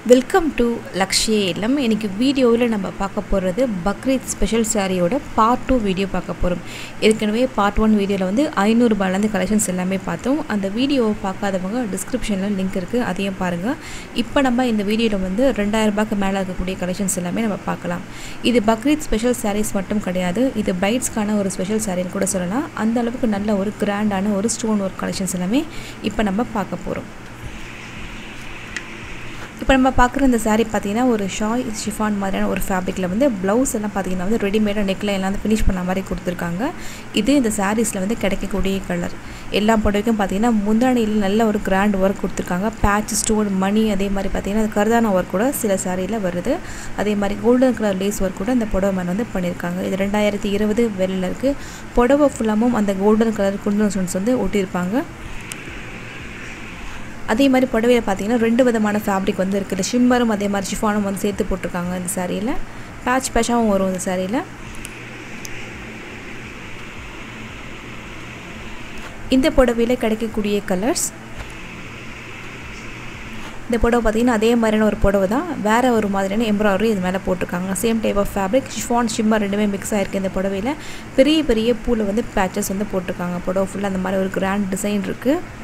welcome to Lakshya இல்லம் இன்றைக்கி வீடியோவில் நம்ம பார்க்க போகிறது பக்ரீத் ஸ்பெஷல் சாரியோட பார்ட் டூ வீடியோ பார்க்க போகிறோம் ஏற்கனவே பார்ட் ஒன் வீடியோவில் வந்து ஐநூறுரூபாலேருந்து கலெக்ஷன்ஸ் எல்லாமே பார்த்தோம் அந்த வீடியோவை பார்க்காதவங்க டிஸ்கிரிப்ஷனில் லிங்க் இருக்குது அதையும் பாருங்கள் இப்போ நம்ம இந்த வீடியோவில் வந்து ரெண்டாயிரரூபாய்க்கு மேலே இருக்கக்கூடிய கலெக்ஷன்ஸ் எல்லாமே நம்ம பார்க்கலாம் இது பக்ரீத் ஸ்பெஷல் சாரீஸ் மட்டும் கிடையாது இது பிரைட்ஸ்க்கான ஒரு ஸ்பெஷல் சாரின்னு கூட சொல்லலாம் அந்த அளவுக்கு நல்ல ஒரு கிராண்டான ஒரு ஸ்டோன் ஒர்க் கலெக்ஷன்ஸ் எல்லாமே இப்போ நம்ம பார்க்க போகிறோம் இப்போ நம்ம பார்க்குற இந்த சாரீ பார்த்தீங்கன்னா ஒரு ஷாய் ஷிஃபான் மாதிரியான ஒரு ஃபேப்ரிக்கில் வந்து ப்ளவுஸ் எல்லாம் பார்த்தீங்கன்னா வந்து ரெடிமேடாக நெக்கில் எல்லாம் வந்து ஃபினிஷ் பண்ண மாதிரி கொடுத்துருக்காங்க இது இந்த சாரீஸில் வந்து கிடைக்கக்கூடிய கலர் எல்லா புடவைக்கும் பார்த்தீங்கன்னா முந்தானியில் நல்ல ஒரு கிராண்ட் ஒர்க் கொடுத்துருக்காங்க பேட்ச் ஸ்டோன் மணி அதே மாதிரி பார்த்தீங்கன்னா அது கருதான ஒர்க் கூட சில சாரியில் வருது அதே மாதிரி கோல்டன் கலர் லேஸ் ஒர்க் கூட இந்த புடவை மேலே வந்து பண்ணியிருக்காங்க இது ரெண்டாயிரத்தி இருபது வெளியில் இருக்குது புடவை ஃபுல்லாமும் அந்த கோல்டன் கலர் குந்தன் ஸ்டோன்ஸ் வந்து ஒட்டியிருப்பாங்க அதே மாதிரி புடவையில் பார்த்தீங்கன்னா ரெண்டு விதமான ஃபேப்ரிக் வந்து இருக்குது ஷிம்மரும் அதே மாதிரி ஷிஃபானும் வந்து சேர்த்து போட்டிருக்காங்க இந்த சாரியில் பேட்ச் பேட்சாகவும் வரும் இந்த சாரியில் இந்த புடவையில் கிடைக்கக்கூடிய கலர்ஸ் இந்த புடவை பார்த்திங்கன்னா அதே மாதிரியான ஒரு புடவை தான் வேறு ஒரு மாதிரியான எம்ப்ராய்டரி இது மேலே போட்டிருக்காங்க same type of fabric chiffon shimmer ரெண்டுமே மிக்ஸ் ஆகிருக்கு இந்த புடவையில் பெரிய பெரிய பூவில் வந்து பேச்சஸ் வந்து போட்டிருக்காங்க புடவை ஃபுல்லாக அந்த மாதிரி ஒரு கிராண்ட் டிசைன் இருக்குது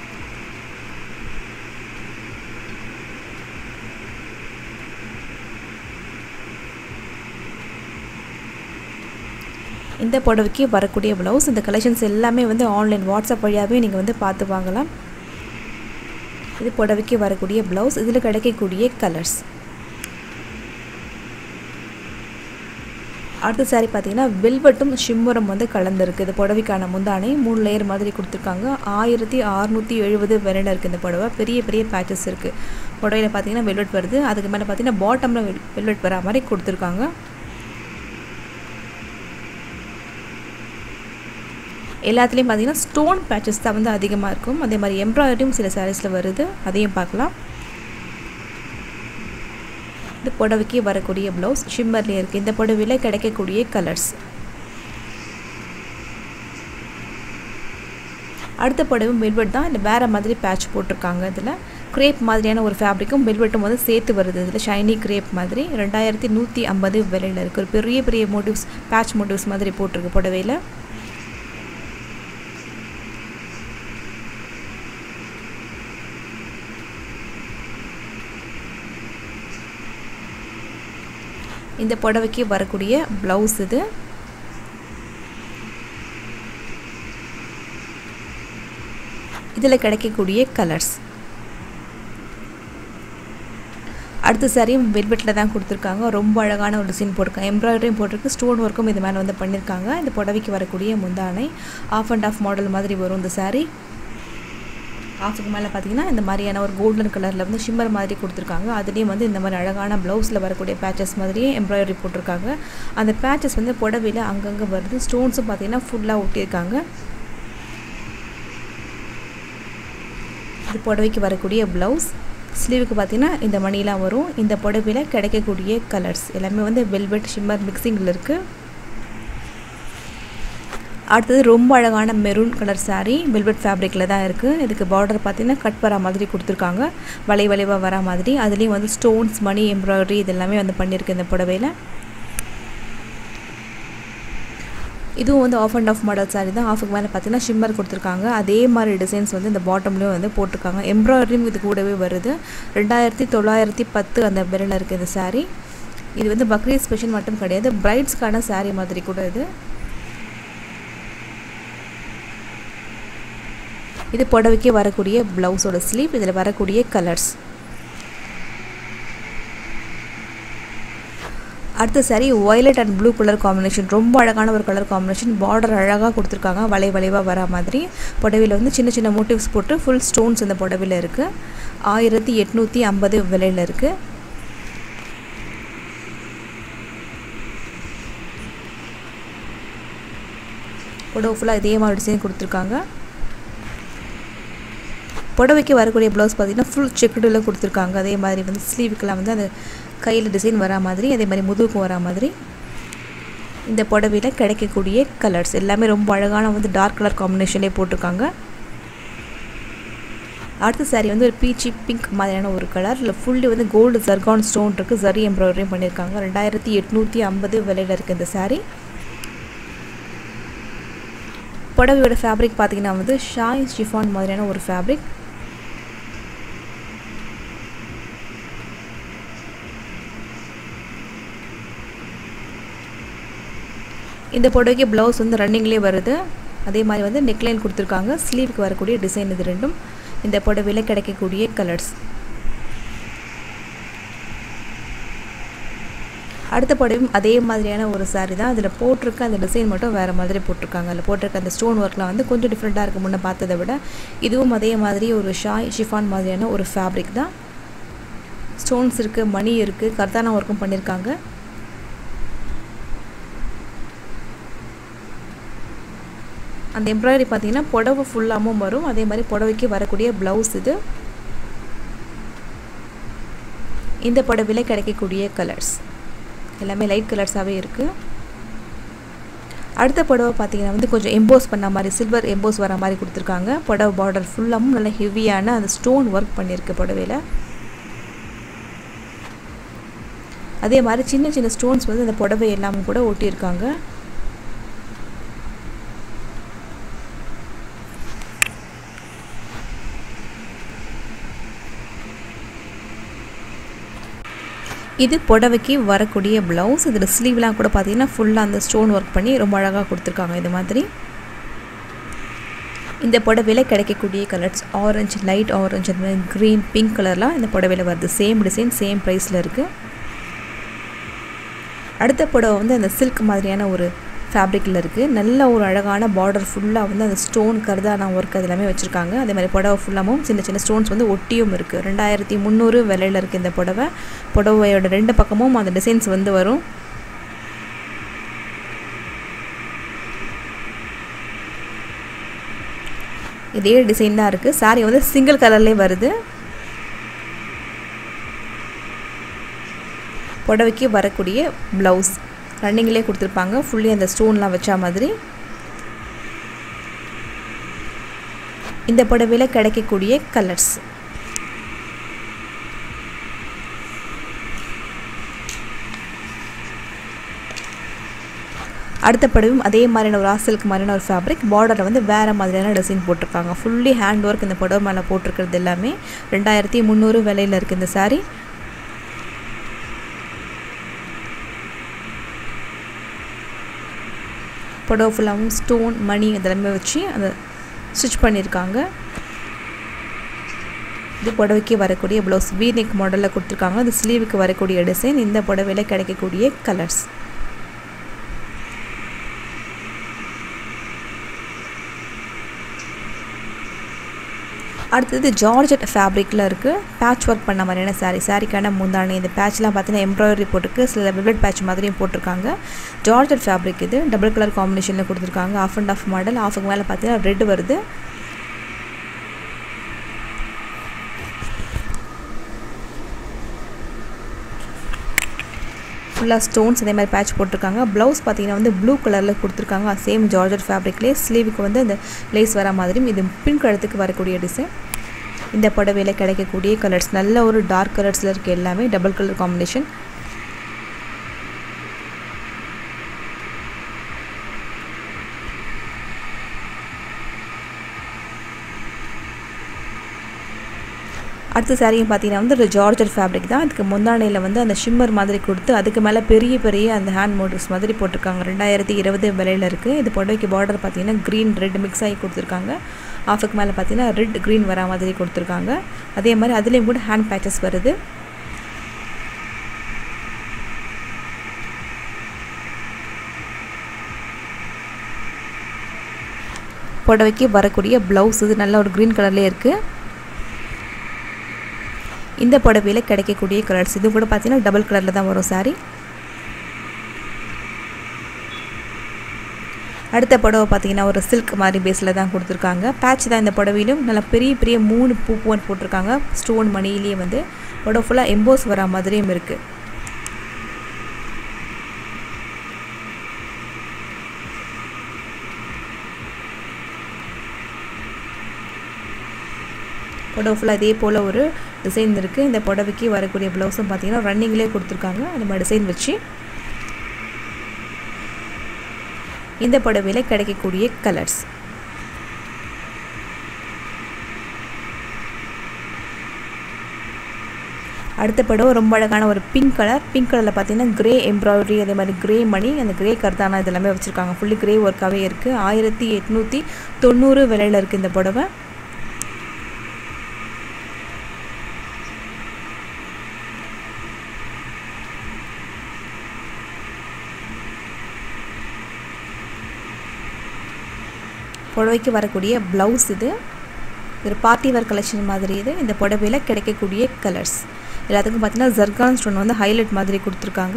இந்த புடவைக்கு வரக்கூடிய ப்ளவுஸ் இந்த கலெக்ஷன்ஸ் எல்லாமே வந்து ஆன்லைன் வாட்ஸ்அப் வழியாகவே நீங்கள் வந்து பார்த்து வாங்கலாம் இது புடவைக்கு வரக்கூடிய ப்ளவுஸ் இதில் கிடைக்கக்கூடிய கலர்ஸ் அடுத்த சாரி பார்த்தீங்கன்னா வெல்வெட்டும் ஷிம்மரும் வந்து கலந்துருக்கு இது புடவைக்கான முந்தானை மூணு லேயர் மாதிரி கொடுத்துருக்காங்க ஆயிரத்தி அறநூற்றி எழுபது விரல இருக்குது இந்த புடவை பெரிய பெரிய பேச்சஸ் இருக்குது புடவையில் பார்த்தீங்கன்னா வெல்வெட் வருது அதுக்கு மேலே பார்த்தீங்கன்னா பாட்டமில் வெல்வெட் வரா மாதிரி கொடுத்துருக்காங்க எல்லாத்துலேயும் பார்த்தீங்கன்னா ஸ்டோன் பேச்சஸ் தான் வந்து அதிகமாக இருக்கும் அதே மாதிரி எம்ப்ராய்டரியும் சில சாரீஸில் வருது அதையும் பார்க்கலாம் இந்த புடவைக்கு வரக்கூடிய ப்ளவுஸ் ஷிம்மர்லேயே இருக்குது இந்த புடவையில் கிடைக்கக்கூடிய கலர்ஸ் அடுத்த புடவை வெல்வெட் தான் இல்லை வேறு மாதிரி பேட்ச் போட்டிருக்காங்க இதில் க்ரேப் மாதிரியான ஒரு ஃபேப்ரிக்கும் வெல்வெட்டும் வந்து சேர்த்து வருது இதில் ஷைனி க்ரேப் மாதிரி ரெண்டாயிரத்தி நூற்றி ஐம்பது விலையில் இருக்குது ஒரு பெரிய பெரிய மோட்டிவ்ஸ் பேட்ச் மோட்டிவ்ஸ் மாதிரி போட்டிருக்கு புடவையில் இந்த புடவைக்கு வரக்கூடிய ப்ளவுஸ் இது இதில் கிடைக்கக்கூடிய கலர்ஸ் அடுத்த சாரியும் வெல்வெட்டில் தான் கொடுத்துருக்காங்க ரொம்ப அழகான ஒரு டிசைன் போட்டிருக்காங்க எம்ப்ராய்டரியும் போட்டிருக்கு ஸ்டோன் ஒர்க்கும் இது மேலே வந்து பண்ணியிருக்காங்க இந்த புடவைக்கு வரக்கூடிய முந்தானை ஆஃப் அண்ட் ஆஃப் மாடல் மாதிரி வரும் இந்த சாரீ ஆஃபுக்கு மேலே பார்த்தீங்கன்னா இந்த மாதிரியான ஒரு கோல்டன் கலரில் வந்து ஷிம்மர் மாதிரி கொடுத்துருக்காங்க அதுலேயும் வந்து இந்த மாதிரி அழகான ப்ளவுஸில் வரக்கூடிய பேச்சஸ் மாதிரியே எம்ப்ராய்டரி போட்டிருக்காங்க அந்த பேச்சஸ் வந்து புடவையில் அங்கங்கே வருது ஸ்டோன்ஸும் பார்த்தீங்கன்னா ஃபுல்லாக ஒட்டியிருக்காங்க இது புடவைக்கு வரக்கூடிய ப்ளவுஸ் ஸ்லீவுக்கு பார்த்தீங்கன்னா இந்த மணிலாம் வரும் இந்த புடவையில் கிடைக்கக்கூடிய கலர்ஸ் எல்லாமே வந்து வெல்வெட் ஷிம்மர் மிக்சிங்கில் இருக்குது அடுத்தது ரொம்ப அழகான மெரூன் கலர் சாரீ வெல்வெட் ஃபேப்ரிக்கில் தான் இருக்குது இதுக்கு பார்டர் பார்த்திங்கன்னா கட் வரா மாதிரி கொடுத்துருக்காங்க வளை வளைவாக வரா மாதிரி அதுலேயும் வந்து ஸ்டோன்ஸ் மணி எம்ப்ராய்டரி இது எல்லாமே வந்து பண்ணியிருக்கு இந்த புடவையில் இதுவும் வந்து off and off model sari தான் ஆஃபுக்கு மேலே பார்த்தீங்கன்னா ஷிம்மர் கொடுத்துருக்காங்க அதே மாதிரி டிசைன்ஸ் வந்து இந்த பாட்டம்லேயும் வந்து போட்டிருக்காங்க எம்ப்ராய்டரியும் இது கூடவே வருது ரெண்டாயிரத்தி தொள்ளாயிரத்தி பத்து அந்த விரலில் இருக்குது இந்த சாரீ இது வந்து பக்ரீத் ஸ்பெஷல் மட்டும் கிடையாது பிரைட்ஸ்க்கான சாரீ மாதிரி கூட இது இது புடவைக்கு வரக்கூடிய ப்ளவுஸோட ஸ்லீவ் இதில் வரக்கூடிய கலர்ஸ் அடுத்த sari violet and blue colour combination ரொம்ப அழகான ஒரு கலர் காம்பினேஷன் பார்டர் அழகாக கொடுத்துருக்காங்க வளை வளைவாக வர மாதிரி புடவையில் வந்து சின்ன சின்ன மோட்டிவ்ஸ் போட்டு ஃபுல் ஸ்டோன்ஸ் இந்த புடவையில் இருக்குது ஆயிரத்தி எட்நூற்றி ஐம்பது விலையில் இருக்குது புடவை ஃபுல்லாக இதே மாதிரி டிசைன் கொடுத்துருக்காங்க புடவைக்கு வரக்கூடிய ப்ளவுஸ் பார்த்திங்கன்னா ஃபுல் செக்குடில் கொடுத்துருக்காங்க அதே மாதிரி வந்து ஸ்லீவுக்கெல்லாம் வந்து அந்த கையில் டிசைன் வரா மாதிரி அதே மாதிரி முதுகுக்கும் வரா மாதிரி இந்த புடவையில் கிடைக்கக்கூடிய கலர்ஸ் எல்லாமே ரொம்ப அழகான வந்து டார்க் கலர் காம்பினேஷன்லேயே போட்டிருக்காங்க அடுத்த சாரீ வந்து ஒரு பீச்சி பிங்க் மாதிரியான ஒரு கலர் இல்லை ஃபுல்லி வந்து கோல்டு ஜர்கான் ஸ்டோன் இருக்குது சரி எம்ப்ராய்டரியும் பண்ணியிருக்காங்க ரெண்டாயிரத்தி எட்நூற்றி ஐம்பது விலையில் இருக்குது இந்த சாரீ புடவையோட ஃபேப்ரிக் பார்த்தீங்கன்னா வந்து ஷாய் ஷிஃபான் மாதிரியான ஒரு ஃபேப்ரிக் இந்த புடவைக்கு ப்ளவுஸ் வந்து ரன்னிங்லேயே வருது அதே மாதிரி வந்து நெக்லைன் கொடுத்துருக்காங்க ஸ்லீவுக்கு வரக்கூடிய டிசைன் இது ரெண்டும் இந்த புடவையில் கிடைக்கக்கூடிய கலர்ஸ் அடுத்த புடவையும் அதே மாதிரியான ஒரு சாரீ தான் அதில் போட்டிருக்க அந்த டிசைன் மட்டும் வேறு மாதிரி போட்டிருக்காங்க அதில் போட்டிருக்க அந்த ஸ்டோன் ஒர்க்லாம் வந்து கொஞ்சம் டிஃப்ரெண்ட்டாக இருக்குது முன்னே பார்த்ததை விட இதுவும் அதே மாதிரி ஒரு ஷாய் ஷிஃபான் மாதிரியான ஒரு ஃபேப்ரிக் தான் ஸ்டோன்ஸ் இருக்குது மணி இருக்குது கர்தானா ஒர்க்கும் பண்ணியிருக்காங்க அந்த எம்ப்ராய்டரி பார்த்தீங்கன்னா புடவை ஃபுல்லாகவும் வரும் அதே மாதிரி புடவைக்கு வரக்கூடிய ப்ளவுஸ் இது இந்த புடவையில் கிடைக்கக்கூடிய கலர்ஸ் எல்லாமே லைட் கலர்ஸாகவே இருக்குது அடுத்த புடவை பார்த்தீங்கன்னா வந்து கொஞ்சம் எம்போஸ் பண்ண மாதிரி சில்வர் எம்போஸ் வர மாதிரி கொடுத்துருக்காங்க புடவை பார்டர் ஃபுல்லாகவும் நல்ல ஹெவியான அந்த ஸ்டோன் ஒர்க் பண்ணியிருக்கு புடவையில் அதே மாதிரி சின்ன சின்ன ஸ்டோன்ஸ் வந்து அந்த புடவை எல்லாமும் கூட ஒட்டியிருக்காங்க இது புடவைக்கு வரக்கூடிய ப்ளவுஸ் இதில் ஸ்லீவ்லாம் கூட பார்த்தீங்கன்னா ஃபுல்லாக அந்த ஸ்டோன் ஒர்க் பண்ணி ரொம்ப அழகாக கொடுத்துருக்காங்க இது மாதிரி இந்த புடவையில் கிடைக்கக்கூடிய கலர்ஸ் ஆரஞ்சு லைட் ஆரஞ்சு அந்த மாதிரி க்ரீன் பிங்க் கலர்லாம் இந்த புடவையில் வருது சேம் டிசைன் சேம் ப்ரைஸில் இருக்குது அடுத்த புடவை வந்து அந்த சில்க் மாதிரியான ஒரு ஃபேப்ரிக்கில் இருக்குது நல்ல ஒரு அழகான பார்டர் ஃபுல்லாக வந்து அந்த ஸ்டோன் கருதான ஒர்க் அது எல்லாமே வச்சுருக்காங்க அதே மாதிரி புடவை ஃபுல்லாகவும் சின்ன சின்ன ஸ்டோன்ஸ் வந்து ஒட்டியும் இருக்குது ரெண்டாயிரத்தி முந்நூறு விலையில் இருக்குது இந்த புடவை புடவையோட ரெண்டு பக்கமும் அந்த டிசைன்ஸ் வந்து வரும் இதே டிசைன் தான் இருக்குது சாரீ வந்து சிங்கிள் கலர்லேயே வருது புடவைக்கு வரக்கூடிய ப்ளவுஸ் ரன்னிங்லேயே கொடுத்துருப்பாங்க ஃபுல்லி அந்த ஸ்டோன்லாம் வச்சா மாதிரி இந்த புடவையில் கிடைக்கக்கூடிய கலர்ஸ் அடுத்த புடவையும் அதே மாதிரியான ஒரு ஆசலுக்கு மாதிரியான ஒரு ஃபேப்ரிக் பார்டரில் வந்து வேறு மாதிரியான டிசைன் போட்டிருக்காங்க ஃபுல்லி ஹேண்ட் ஒர்க் இந்த புடவை மேலே போட்டிருக்கிறது எல்லாமே ரெண்டாயிரத்தி முந்நூறு விலையில் இருக்குது இந்த சாரீ புடவை ஃபுல்லாகவும் ஸ்டோன் மணி இதெல்லாமே வச்சு அந்த ஸ்டிச் பண்ணியிருக்காங்க இது புடவைக்கு வரக்கூடிய ப்ளவுஸ் வீநெக் மாடலில் கொடுத்துருக்காங்க அது ஸ்லீவுக்கு வரக்கூடிய டிசைன் இந்த புடவையில் கிடைக்கக்கூடிய கலர்ஸ் அடுத்தது ஜார்ஜெட் ஃபேப்ரிக்கில் இருக்குது பேட்ச் ஒர்க் பண்ண மாதிரியான சாரீ சாரிக்கான முந்தானி இந்த பேட்ச்லாம் பார்த்தீங்கன்னா எம்ப்ராய்டரி போட்டுருக்கு சில வெல்வெட் பேட்ச் மாதிரியும் போட்டிருக்காங்க ஜார்ஜெட் ஃபேப்ரிக் இது டபுள் கலர் காம்பினேஷனில் கொடுத்துருக்காங்க ஆஃப் அண்ட் ஆஃப் மாடல் ஆஃபுக்கு மேலே பார்த்தீங்கன்னா ரெட் வருது ஃபுல்லாக ஸ்டோன்ஸ் இதே மாதிரி பேட்ச் போட்டிருக்காங்க ப்ளவுஸ் பார்த்தீங்கன்னா வந்து ப்ளூ கலரில் கொடுத்துருக்காங்க சேம் ஜார்ஜட் ஃபேப்ரிக்லேயே ஸ்லீவுக்கு வந்து அந்த லேஸ் வர மாதிரியும் இது பின் கழுத்துக்கு வரக்கூடிய டிசைன் இந்த புடவையில் கிடைக்கக்கூடிய கலர்ஸ் நல்ல ஒரு டார்க் கலர்ஸில் இருக்குது எல்லாமே டபுள் கலர் காம்பினேஷன் அடுத்த சாரியும் பார்த்தீங்கன்னா வந்து ஒரு ஜார்ஜர் ஃபேப்ரிக் தான் அதுக்கு முந்தானையில் வந்து அந்த ஷிம்மர் மாதிரி கொடுத்து அதுக்கு மேலே பெரிய பெரிய அந்த ஹேண்ட் மோட்டிவ்ஸ் மாதிரி போட்டிருக்காங்க ரெண்டாயிரத்தி இருபது விலையில் இருக்குது இது புடவைக்கு பார்டர் பார்த்தீங்கன்னா க்ரீன் ரெட் மிக்ஸ் ஆகி கொடுத்துருக்காங்க ஆஃபுக்கு மேலே பார்த்தீங்கன்னா ரெட் க்ரீன் வரா மாதிரி கொடுத்துருக்காங்க அதே மாதிரி அதுலேயும் கூட ஹேண்ட் பேச்சஸ் வருது புடவைக்கு வரக்கூடிய ப்ளவுஸ் இது நல்ல ஒரு க்ரீன் கலர்லேயே இருக்குது இந்த புடவையில் கிடைக்கக்கூடிய கலர்ஸ் இது கூட பார்த்தீங்கன்னா டபுள் கலரில் தான் வரும் சாரீ அடுத்த புடவை பார்த்தீங்கன்னா ஒரு சில்க் மாதிரி பேஸில் தான் கொடுத்துருக்காங்க பேட்ச் தான் இந்த புடவையிலும் நல்லா பெரிய பெரிய மூணு பூ பூன்னு போட்டிருக்காங்க ஸ்டோன் மணிலேயே வந்து புடவை ஃபுல்லாக எம்போஸ் வரா மாதிரியும் இருக்குது புடவை ஃபுல்லாக இதே போல் ஒரு டிசைன் இருக்குது இந்த புடவைக்கு வரக்கூடிய ப்ளவுஸும் பார்த்தீங்கன்னா ரன்னிங்லேயே கொடுத்துருக்காங்க அந்த மாதிரி டிசைன் வச்சு இந்த புடவையில் கிடைக்கக்கூடிய கலர்ஸ் அடுத்த படம் ரொம்ப அழகான ஒரு பிங்க் கலர் பிங்க் கலரில் பார்த்தீங்கன்னா கிரே எம்ப்ராய்டரி அதே மாதிரி கிரே மணி அந்த கிரே கர்தானா இதெல்லாமே வச்சுருக்காங்க ஃபுல்லி கிரே ஒர்க்காகவே இருக்குது ஆயிரத்தி எட்நூற்றி தொண்ணூறு விலையில் இருக்குது இந்த புடவை புடவைக்கு வரக்கூடிய ப்ளவுஸ் இது ஒரு பார்ட்டி வேர் கலெக்ஷன் மாதிரி இது இந்த புடவையில் கிடைக்கக்கூடிய கலர்ஸ் எல்லாத்துக்கும் பார்த்தீங்கன்னா ஜர்கான் ஸ்டோன் வந்து ஹைலைட் மாதிரி கொடுத்துருக்காங்க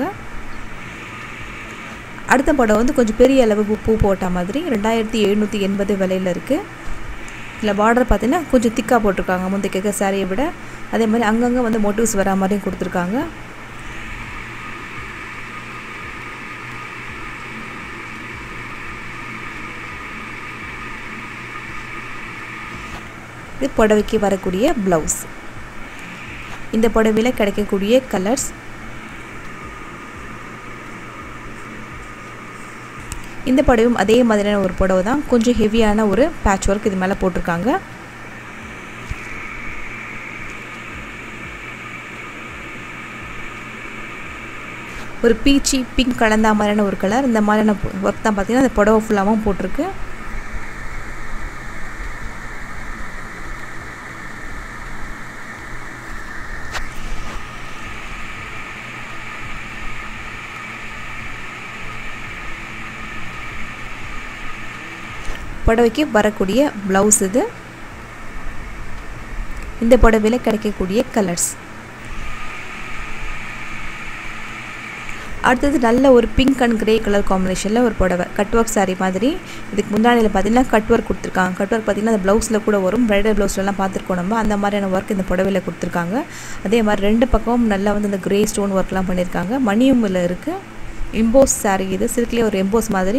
அடுத்த புடவை வந்து கொஞ்சம் பெரிய அளவு பூ பூ போட்ட மாதிரி ரெண்டாயிரத்தி எழுநூற்றி எண்பது விலையில் இருக்குது இதில் பார்டர் பார்த்தீங்கன்னா கொஞ்சம் திக்காக போட்டிருக்காங்க முந்தைய கேட்க சாரியை விட அதே மாதிரி அங்கங்கே வந்து மோட்டிவ்ஸ் வரா மாதிரியும் கொடுத்துருக்காங்க இது புடவைக்கு வரக்கூடிய ப்ளவுஸ் இந்த புடவையில் கிடைக்கக்கூடிய கலர்ஸ் இந்த புடவையும் அதே மாதிரியான ஒரு புடவை தான் கொஞ்சம் ஹெவியான ஒரு பேட்ச் ஒர்க் இது மேலே போட்டிருக்காங்க ஒரு பீச்சி பிங்க் கலந்த மாதிரியான ஒரு கலர் இந்த மாதிரியான ஒர்க் தான் பார்த்தீங்கன்னா அந்த புடவை ஃபுல்லாகவும் போட்டிருக்கு புடவைக்கு வரக்கூடிய ப்ளவுஸ் இது இந்த புடவையில் கிடைக்கக்கூடிய கலர்ஸ் அடுத்தது நல்ல ஒரு பிங்க் அண்ட் கிரே கலர் காம்பினேஷனில் ஒரு புடவை கட் ஒர்க் சாரீ மாதிரி இதுக்கு முன்னாடியில் பார்த்தீங்கன்னா கட் ஒர்க் கொடுத்துருக்காங்க கட் ஒர்க் பார்த்தீங்கன்னா அந்த ப்ளவுஸில் கூட வரும் ப்ரைடல் ப்ளவுஸ்லாம் பார்த்துருக்கோம் நம்ம அந்த மாதிரியான ஒர்க் இந்த புடவையில் கொடுத்துருக்காங்க அதே மாதிரி ரெண்டு பக்கமும் நல்லா வந்து இந்த கிரே ஸ்டோன் ஒர்க்லாம் பண்ணியிருக்காங்க மணியும் இதில் இருக்குது எம்போஸ் சாரீ இது சில்க்லேயே ஒரு எம்போஸ் மாதிரி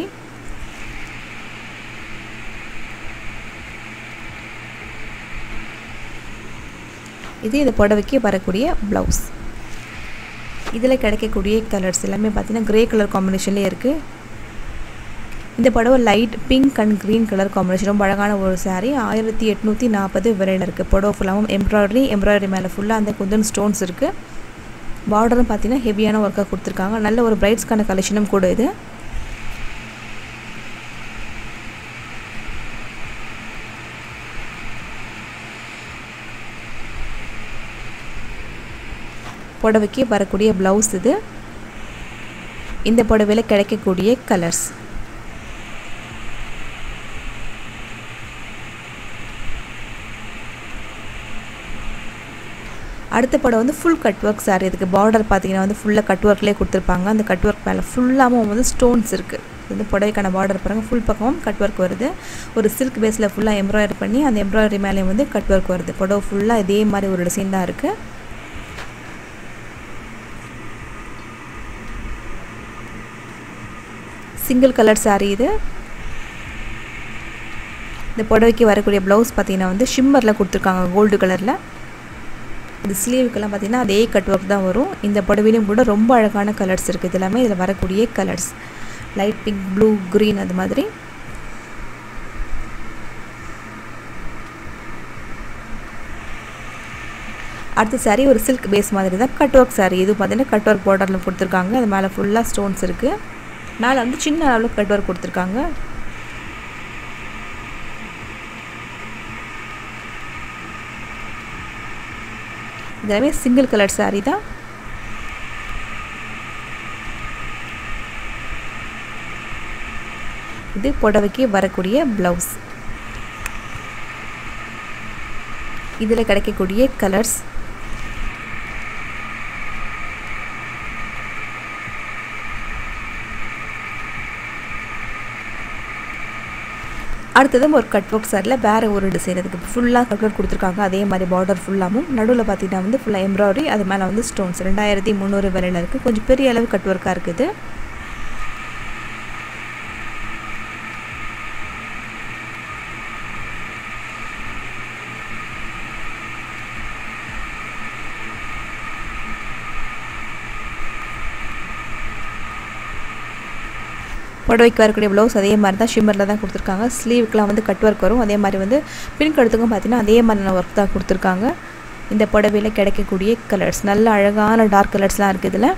இது இந்த புடவைக்கு வரக்கூடிய ப்ளவுஸ் இதில் கிடைக்கக்கூடிய கலர்ஸ் எல்லாமே பார்த்தீங்கன்னா க்ரே கலர் காம்பினேஷன்லேயே இருக்குது இந்த புடவை light pink and green colour combination ரொம்ப அழகான ஒரு சாரீ ஆயிரத்தி எட்நூற்றி நாற்பது விரையில் இருக்குது புடவை ஃபுல்லாகவும் எம்ப்ராய்டரி எம்ப்ராய்டரி மேலே ஃபுல்லாக அந்த குந்தன் ஸ்டோன்ஸ் இருக்குது பார்டரும் பார்த்தீங்கன்னா ஹெவியான ஒர்க்காக கொடுத்துருக்காங்க நல்ல ஒரு பிரைட்ஸ்க்கான கலெக்ஷனும் கூட இது புடவைக்கு வரக்கூடிய ப்ளவுஸ் இது இந்த புடவையில் கிடைக்கக்கூடிய கலர்ஸ் அடுத்த படம் வந்து ஃபுல் கட் ஒர்க் சாரி இதுக்கு பார்டர் பார்த்தீங்கன்னா வந்து ஃபுல்லாக கட் ஒர்க்லேயே கொடுத்துருப்பாங்க அந்த கட் ஒர்க் மேலே ஃபுல்லாகவும் வந்து ஸ்டோன்ஸ் இருக்குது இது வந்து புடவைக்கான பார்டர் பாருங்கள் ஃபுல் பக்கமும் கட் ஒர்க் வருது ஒரு சில்க் பேஸில் ஃபுல்லாக எம்ப்ராய்டரி பண்ணி அந்த எம்ப்ராய்டரி மேலேயும் வந்து கட் ஒர்க் வருது புடவை ஃபுல்லாக இதே மாதிரி ஒரு டிசைன் தான் இருக்குது சிங்கிள் கலர் சாரீ இது இந்த புடவைக்கு வரக்கூடிய ப்ளவுஸ் பார்த்தீங்கன்னா வந்து ஷிம்மரில் கொடுத்துருக்காங்க கோல்டு கலரில் இந்த ஸ்லீவுக்கெல்லாம் பார்த்தீங்கன்னா அதே கட் ஒர்க் தான் வரும் இந்த புடவையிலையும் கூட ரொம்ப அழகான கலர்ஸ் இருக்குது இது எல்லாமே இதில் வரக்கூடிய colours light pink blue green அது மாதிரி அடுத்த சாரீ ஒரு சில்க் பேஸ் மாதிரி தான் கட் ஒர்க் சாரீ இது பார்த்தீங்கன்னா கட் ஒர்க் பார்டரில் கொடுத்துருக்காங்க அது மேலே ஃபுல்லாக ஸ்டோன்ஸ் இருக்குது மேலே வந்து சின்ன அளவில் கட் ஒர்க் கொடுத்துருக்காங்க இதெல்லாமே சிங்கிள் கலர் சாரீ தான் இது புடவைக்கு வரக்கூடிய ப்ளவுஸ் இதில் கிடைக்கக்கூடிய கலர்ஸ் அடுத்ததும் ஒரு கட் ஒர்க் சாரில் வேறு ஒரு டிசைன் அதுக்கு ஃபுல்லாக கட் ஒர்க் கொடுத்துருக்காங்க அதே மாதிரி பார்டர் ஃபுல்லாகவும் நடுவில் பார்த்தீங்கன்னா வந்து ஃபுல்லாக எம்ப்ராய்டரி அது மேலே வந்து ஸ்டோன்ஸ் ரெண்டாயிரத்தி முந்நூறு விலையில் இருக்குது கொஞ்சம் பெரிய அளவு கட் ஒர்க்காக இருக்குது புடவைக்கு வரக்கூடிய ப்ளவுஸ் அதே மாதிரி தான் ஷிம்மரில் தான் கொடுத்துருக்காங்க ஸ்லீவுக்குலாம் வந்து கட் ஒர்க் வரும் அதே மாதிரி வந்து பின் கழுத்துக்கும் பார்த்தீங்கன்னா அதே மாதிரியான ஒர்க் தான் கொடுத்துருக்காங்க இந்த புடவையில் கிடைக்கக்கூடிய கலர்ஸ் நல்ல அழகான டார்க் கலர்ஸ்லாம் இருக்குது இதில்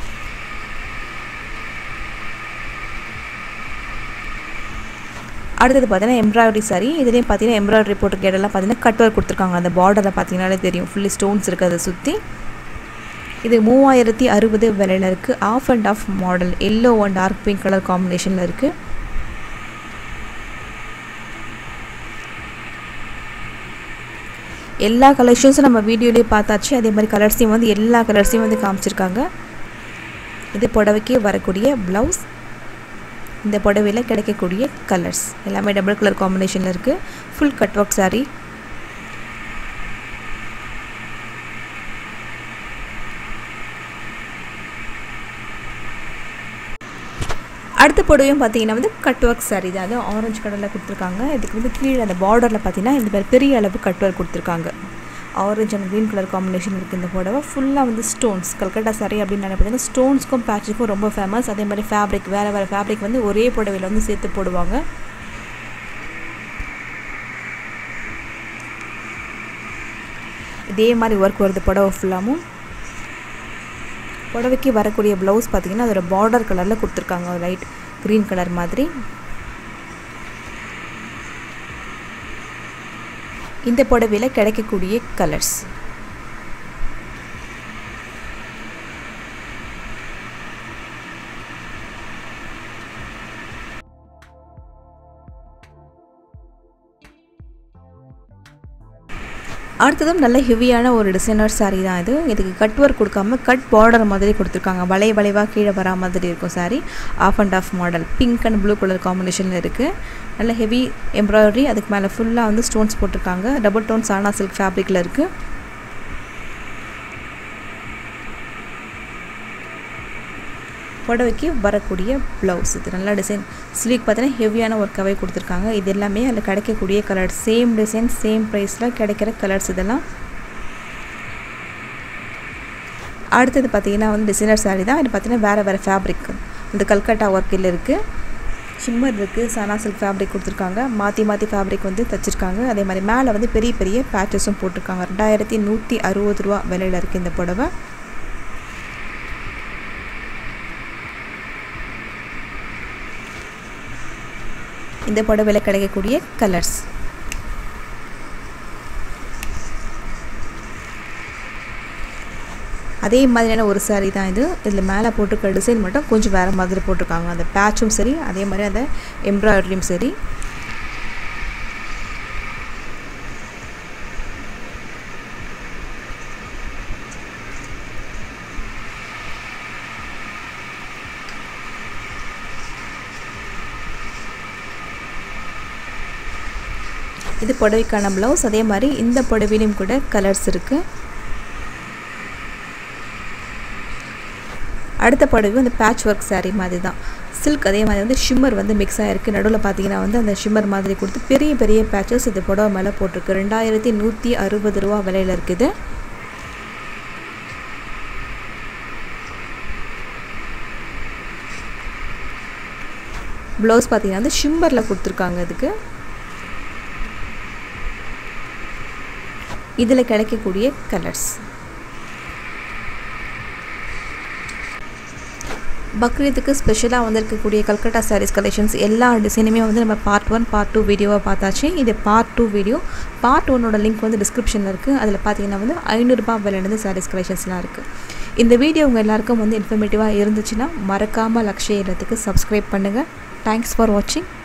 அடுத்தது பார்த்தீங்கன்னா எம்ப்ராய்டரி சாரி இதுலேயும் பார்த்தீங்கன்னா எம்ப்ராய்டரி போட்டிருக்க இடம்லாம் பார்த்தீங்கன்னா கட் ஒர்க் கொடுத்துருக்காங்க அந்த பார்டரில் பார்த்தீங்கன்னாலே தெரியும் ஃபுல்லி ஸ்டோன்ஸ் இருக்குது அதை சுற்றி இது மூவாயிரத்தி அறுபது விலையில் இருக்குது off and off model yellow and dark pink colour காம்பினேஷனில் இருக்குது எல்லா கலெக்ஷன்ஸும் நம்ம வீடியோலேயே பார்த்தாச்சு அதே மாதிரி கலர்ஸையும் வந்து எல்லா கலர்ஸையும் வந்து காமிச்சிருக்காங்க இது புடவைக்கு வரக்கூடிய ப்ளவுஸ் இந்த புடவையில் கிடைக்கக்கூடிய கலர்ஸ் எல்லாமே டபுள் கலர் காம்பினேஷனில் இருக்குது ஃபுல் கட் ஒர்க் சாரீ அடுத்த புடவையும் பார்த்தீங்கன்னா வந்து கட் ஒர்க் சாரீ தான் அது ஆரஞ்சு கலரில் கொடுத்துருக்காங்க இதுக்கு வந்து கீழே அந்த பார்டரில் பார்த்தீங்கன்னா இந்த மாதிரி பெரிய அளவு கட் ஒர்க் கொடுத்துருக்காங்க orange and green colour combination இருக்குது இந்த புடவை ஃபுல்லாக வந்து ஸ்டோன்ஸ் கல்கட்டா சாரி அப்படின்னு பார்த்தீங்கன்னா ஸ்டோன்ஸ்க்கும் பேட்சுக்கும் ரொம்ப ஃபேமஸ் அதே மாதிரி ஃபேப்ரிக் வேறு வேறு ஃபேப்ரிக் வந்து ஒரே புடவையில் வந்து சேர்த்து போடுவாங்க இதே மாதிரி ஒர்க் வருது புடவை ஃபுல்லாகவும் புடவைக்கு வரக்கூடிய ப்ளவுஸ் பார்த்திங்கன்னா அதோட பார்டர் கலரில் கொடுத்துருக்காங்க லைட் க்ரீன் கலர் மாதிரி இந்த புடவையில் கிடைக்கக்கூடிய கலர்ஸ் அடுத்ததும் நல்ல ஹெவியான ஒரு டிசைனர் சாரீ தான் இது இதுக்கு கட் ஒர்க் கொடுக்காம கட் பார்டர் மாதிரி கொடுத்துருக்காங்க வளை வளைவாக கீழே வரா மாதிரி இருக்கும் sari off and off model pink and blue colour காம்பினேஷனில் இருக்குது நல்ல ஹெவி எம்ப்ராய்டரி அதுக்கு மேலே ஃபுல்லாக வந்து ஸ்டோன்ஸ் போட்டிருக்காங்க டபுள் டோன் சானா சில்க் ஃபேப்ரிக்கில் இருக்குது புடவைக்கு வரக்கூடிய ப்ளவுஸ் இது நல்லா டிசைன் ஸ்லீக் பார்த்தீங்கன்னா ஹெவியான ஒர்க்காகவே கொடுத்துருக்காங்க இது எல்லாமே அதில் கிடைக்கக்கூடிய கலர் சேம் டிசைன் சேம் ப்ரைஸில் கிடைக்கிற கலர்ஸ் இதெல்லாம் அடுத்தது பார்த்தீங்கன்னா வந்து டிசைனர் சாரீ தான் இது பார்த்தீங்கன்னா வேறு வேறு ஃபேப்ரிக் இந்த கல்கட்டா ஒர்க்கில் இருக்குது ஷிம்மர் இருக்குது சனா சில்க் ஃபேப்ரிக் கொடுத்துருக்காங்க மாற்றி மாற்றி ஃபேப்ரிக் வந்து தச்சிருக்காங்க அதே மாதிரி மேலே வந்து பெரிய பெரிய பேச்சஸும் போட்டிருக்காங்க ரெண்டாயிரத்தி நூற்றி அறுபது ரூபா விலையில் இருக்குது இந்த புடவை இந்த புடவையில் கிடைக்கக்கூடிய கலர்ஸ் அதே மாதிரியான ஒரு சாரீ தான் இது இதில் மேலே போட்டிருக்க டிசைன் மட்டும் கொஞ்சம் வேறு மாதிரி போட்டிருக்காங்க அந்த பேட்சும் சரி அதே மாதிரி அந்த எம்ப்ராய்டரியும் சரி இது புடவைக்கான ப்ளவுஸ் அதே மாதிரி இந்த புடவையிலும் கூட கலர்ஸ் இருக்குது அடுத்த புடவை வந்து பேட்ச் ஒர்க் சாரீ மாதிரி தான் சில்க் அதே மாதிரி வந்து ஷிம்மர் வந்து மிக்ஸ் ஆகிருக்கு நடுவில் பார்த்தீங்கன்னா வந்து அந்த ஷிம்மர் மாதிரி கொடுத்து பெரிய பெரிய பேச்சஸ் இந்த புடவை மேலே போட்டிருக்கு ரெண்டாயிரத்தி நூற்றி அறுபது ரூபா விலையில் இருக்குது ப்ளவுஸ் பார்த்தீங்கன்னா வந்து ஷிம்மரில் கொடுத்துருக்காங்க இதுக்கு இதில் கிடைக்கக்கூடிய கலர்ஸ் பக்ரீத்துக்கு ஸ்பெஷலாக வந்திருக்கக்கூடிய கல்கட்டா சாரீஸ் கலெக்ஷன்ஸ் எல்லா டிசைனுமே வந்து நம்ம பார்ட் ஒன் பார்ட் டூ வீடியோவாக பார்த்தாச்சு இது பார்ட் டூ வீடியோ பார்ட் ஒன்னோட லிங்க் வந்து டிஸ்கிரிப்ஷனில் இருக்குது அதில் பார்த்தீங்கன்னா வந்து ஐநூறுரூபா விலையிலேருந்து சாரீஸ் கலெக்ஷன்ஸ்லாம் இருக்குது இந்த வீடியோ உங்கள் எல்லாருக்கும் வந்து இன்ஃபர்மேட்டிவாக இருந்துச்சுன்னா மறக்காமல் லக்ஷய இல்லத்துக்கு சப்ஸ்கிரைப் பண்ணுங்கள் தேங்க்ஸ் ஃபார் வாட்சிங்